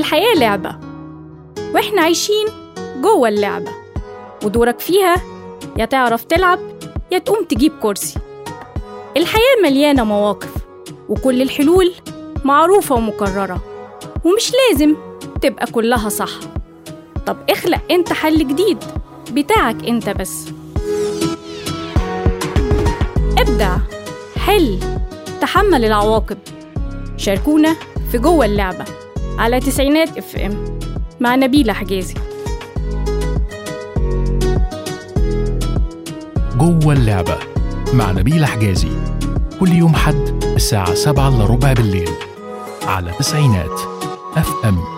الحياة لعبة وإحنا عايشين جوه اللعبة ودورك فيها يا تعرف تلعب يا تقوم تجيب كرسي الحياة مليانة مواقف وكل الحلول معروفة ومكررة ومش لازم تبقى كلها صح طب اخلق انت حل جديد بتاعك انت بس ابدع حل تحمل العواقب شاركونا في جوه اللعبة على تسعينات اف ام مع نبيلة حجازي جوه اللعبة مع نبيل حجازي كل يوم حد الساعة 7 إلا ربع بالليل على تسعينات اف ام